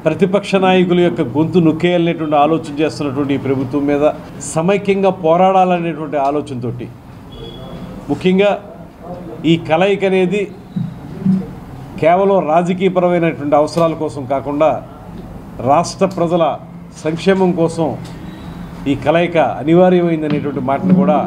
ప్రతిపక్ష నాయకుల యొక్క గొంతు నొక్కేయాలనేటువంటి ఆలోచన చేస్తున్నటువంటి ఈ ప్రభుత్వం మీద సమైక్యంగా పోరాడాలనేటువంటి ఆలోచనతోటి ముఖ్యంగా ఈ కలయిక అనేది కేవలం రాజకీయపరమైనటువంటి అవసరాల కోసం కాకుండా రాష్ట్ర ప్రజల సంక్షేమం కోసం ఈ కలయిక అనివార్యమైందనేటువంటి మాటను కూడా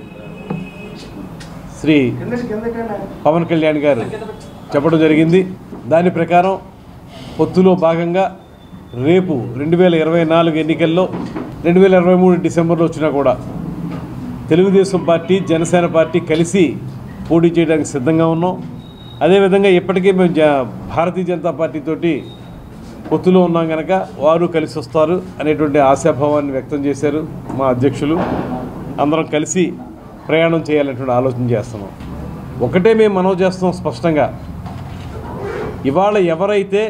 శ్రీ పవన్ కళ్యాణ్ గారు చెప్పడం జరిగింది దాని ప్రకారం పొత్తులో భాగంగా రేపు రెండు వేల ఇరవై నాలుగు ఎన్నికల్లో రెండు వేల ఇరవై మూడు డిసెంబర్లో వచ్చినా కూడా తెలుగుదేశం పార్టీ జనసేన పార్టీ కలిసి పోటీ చేయడానికి సిద్ధంగా ఉన్నాం అదేవిధంగా ఇప్పటికే మేము జ భారతీయ జనతా పార్టీ తోటి పొత్తులో ఉన్నాం కనుక వారు కలిసి వస్తారు అనేటువంటి ఆశాభావాన్ని వ్యక్తం చేశారు మా అధ్యక్షులు అందరం కలిసి ప్రయాణం చేయాలనేటువంటి ఆలోచన చేస్తున్నాం ఒకటే మేము మనవి చేస్తున్నాం స్పష్టంగా ఇవాళ ఎవరైతే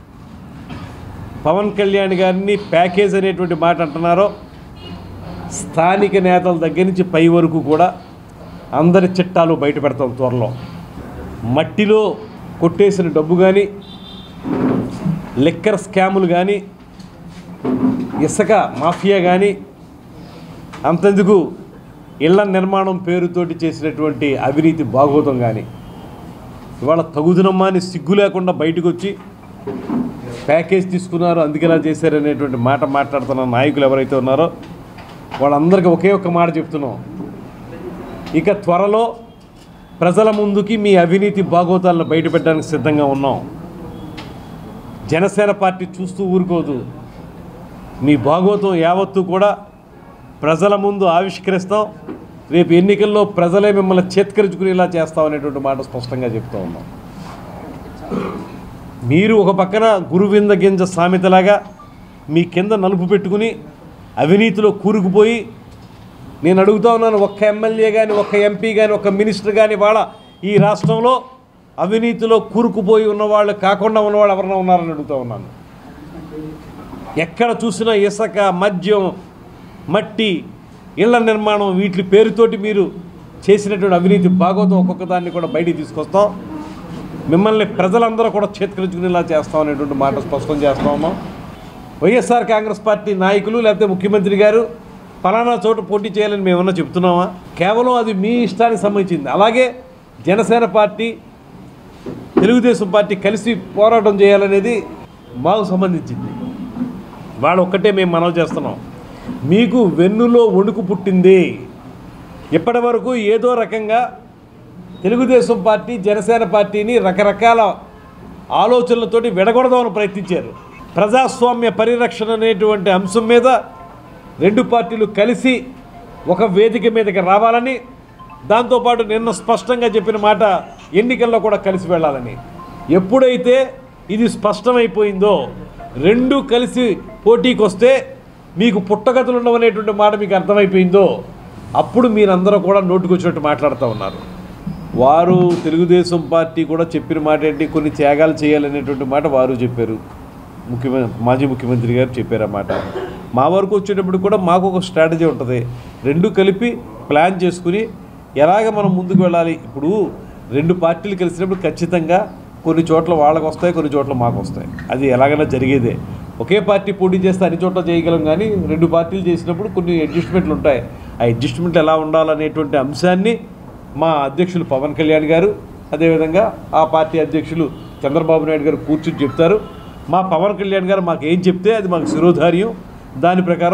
పవన్ కళ్యాణ్ గారిని ప్యాకేజ్ అనేటువంటి మాట అంటున్నారో స్థానిక నేతల దగ్గర నుంచి పై వరకు కూడా అందరి చిట్టాలు బయట పెడతాం త్వరలో మట్టిలో కొట్టేసిన డబ్బు కానీ లిక్కర్ స్కాములు కానీ ఇసుక మాఫియా కానీ అంతెందుకు ఇళ్ల నిర్మాణం పేరుతోటి చేసినటువంటి అవినీతి భాగోతం కానీ ఇవాళ తగుదనమ్మా అని సిగ్గు లేకుండా బయటకు వచ్చి ప్యాకేజ్ తీసుకున్నారు అందుకేలా చేశారు అనేటువంటి మాట మాట్లాడుతున్న నాయకులు ఎవరైతే ఉన్నారో వాళ్ళందరికీ ఒకే ఒక్క మాట చెప్తున్నాం ఇక త్వరలో ప్రజల ముందుకి మీ అవినీతి భాగోతాలను బయటపెట్టడానికి సిద్ధంగా ఉన్నాం జనసేన పార్టీ చూస్తూ ఊరుకోదు మీ భాగోతం యావత్తు కూడా ప్రజల ముందు ఆవిష్కరిస్తాం రేపు ఎన్నికల్లో ప్రజలే మిమ్మల్ని చేత్కరించుకునేలా చేస్తాం అనేటువంటి మాట స్పష్టంగా చెప్తూ ఉన్నాం మీరు ఒక పక్కన గురువింద గింజ సామెతలాగా మీ కింద నలుపు పెట్టుకుని అవినీతిలో కూరుకుపోయి నేను అడుగుతా ఉన్నాను ఒక్క ఎమ్మెల్యే కానీ ఒక్క ఎంపీ కానీ ఒక్క మినిస్టర్ కానీ వాళ్ళ ఈ రాష్ట్రంలో అవినీతిలో కూరుకుపోయి ఉన్నవాళ్ళు కాకుండా ఉన్నవాళ్ళు ఎవరన్నా ఉన్నారని అడుగుతూ ఉన్నాను ఎక్కడ చూసినా ఇసుక మద్యం మట్టి ఇళ్ల నిర్మాణం వీటి పేరుతోటి మీరు చేసినటువంటి అవినీతి భాగవతం ఒక్కొక్క దాన్ని కూడా బయటికి తీసుకొస్తాం మిమ్మల్ని ప్రజలందరూ కూడా చేతికరించుకునేలా చేస్తాం అనేటువంటి మాట స్పష్టం చేస్తా ఉన్నాం వైఎస్ఆర్ కాంగ్రెస్ పార్టీ నాయకులు లేకపోతే ముఖ్యమంత్రి గారు ఫలానా చోట పోటీ చేయాలని మేమన్నా చెప్తున్నామా కేవలం అది మీ ఇష్టానికి సంబంధించింది అలాగే జనసేన పార్టీ తెలుగుదేశం పార్టీ కలిసి పోరాటం చేయాలనేది మాకు సంబంధించింది వాళ్ళు ఒక్కటే మేము మనవి చేస్తున్నాం మీకు వెన్నులో వణుకు పుట్టింది ఇప్పటి వరకు ఏదో రకంగా తెలుగుదేశం పార్టీ జనసేన పార్టీని రకరకాల ఆలోచనలతోటి విడగొడదామని ప్రయత్నించారు ప్రజాస్వామ్య పరిరక్షణ అనేటువంటి అంశం మీద రెండు పార్టీలు కలిసి ఒక వేదిక మీదకి రావాలని దాంతోపాటు నిన్న స్పష్టంగా చెప్పిన మాట ఎన్నికల్లో కూడా కలిసి వెళ్ళాలని ఎప్పుడైతే ఇది స్పష్టమైపోయిందో రెండు కలిసి పోటీకి వస్తే మీకు పుట్టగతులు ఉండవనేటువంటి మాట మీకు అర్థమైపోయిందో అప్పుడు మీరందరూ కూడా నోటుకొచ్చినట్టు మాట్లాడుతూ ఉన్నారు వారు తెలుగుదేశం పార్టీ కూడా చెప్పిన మాట ఏంటి కొన్ని త్యాగాలు చేయాలనేటువంటి మాట వారు చెప్పారు ముఖ్యమంత్రి మాజీ ముఖ్యమంత్రి గారు చెప్పారు ఆ మాట మా వరకు వచ్చేటప్పుడు కూడా మాకు ఒక స్ట్రాటజీ ఉంటుంది రెండు కలిపి ప్లాన్ చేసుకుని ఎలాగ మనం ముందుకు వెళ్ళాలి ఇప్పుడు రెండు పార్టీలు కలిసినప్పుడు ఖచ్చితంగా కొన్ని చోట్ల వాళ్ళకు వస్తాయి కొన్ని చోట్ల మాకు వస్తాయి అది ఎలాగైనా జరిగేదే ఒకే పార్టీ పోటీ చేస్తే అన్ని చోట్ల చేయగలం కానీ రెండు పార్టీలు చేసినప్పుడు కొన్ని అడ్జస్ట్మెంట్లు ఉంటాయి ఆ అడ్జస్ట్మెంట్లు ఎలా ఉండాలనేటువంటి అంశాన్ని మా అధ్యక్షులు పవన్ కళ్యాణ్ గారు అదేవిధంగా ఆ పార్టీ అధ్యక్షులు చంద్రబాబు నాయుడు గారు కూర్చుని చెప్తారు మా పవన్ కళ్యాణ్ గారు మాకు ఏం చెప్తే అది మాకు శిరోధార్యం దాని ప్రకారం